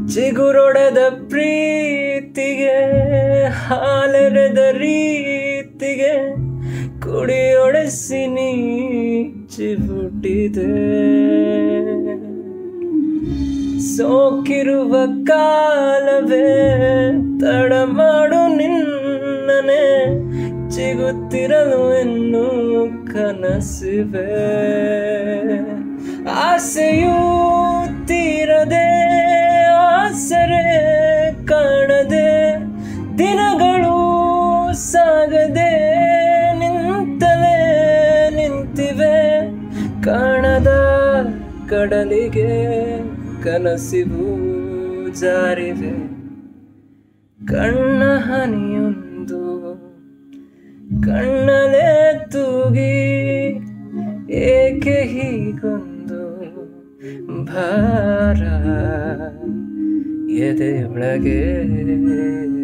ಚಿಗುರೊಡೆದ ಪ್ರೀತಿಗೆ ಹಾಲೆರೆದ ರೀತಿಗೆ ಕುಡಿಯೊಡೆಸಿ ನೀ ಚಿಬುಟ್ಟಿದೆ ಸೋಕಿರುವ ಕಾಲವೇ ತಡ ಮಾಡು ನಿನ್ನನೆ ಚಿಗುತ್ತಿರಲು ಇನ್ನು ಕನಸಿವೆ ಆಸೆಯೂ ತೀರದೆ ಆಸರೆ ಕಾಣದೆ ದಿನಗಳು ಸಾಗದೆ ನಿಂತಲೇ ನಿಂತಿವೆ ಕಾಣದ ಕಡಲಿಗೆ ಕನಸಿವು ಜಾರಿವೆ ಕಣ್ಣ ಹನಿಯೊಂದು ಕಣ್ಣಲೆ ತೂಗಿ ಏಕೆ ಹೀಗೊಂದು ಭಾರ ಎದೆಯೊಳಗೆ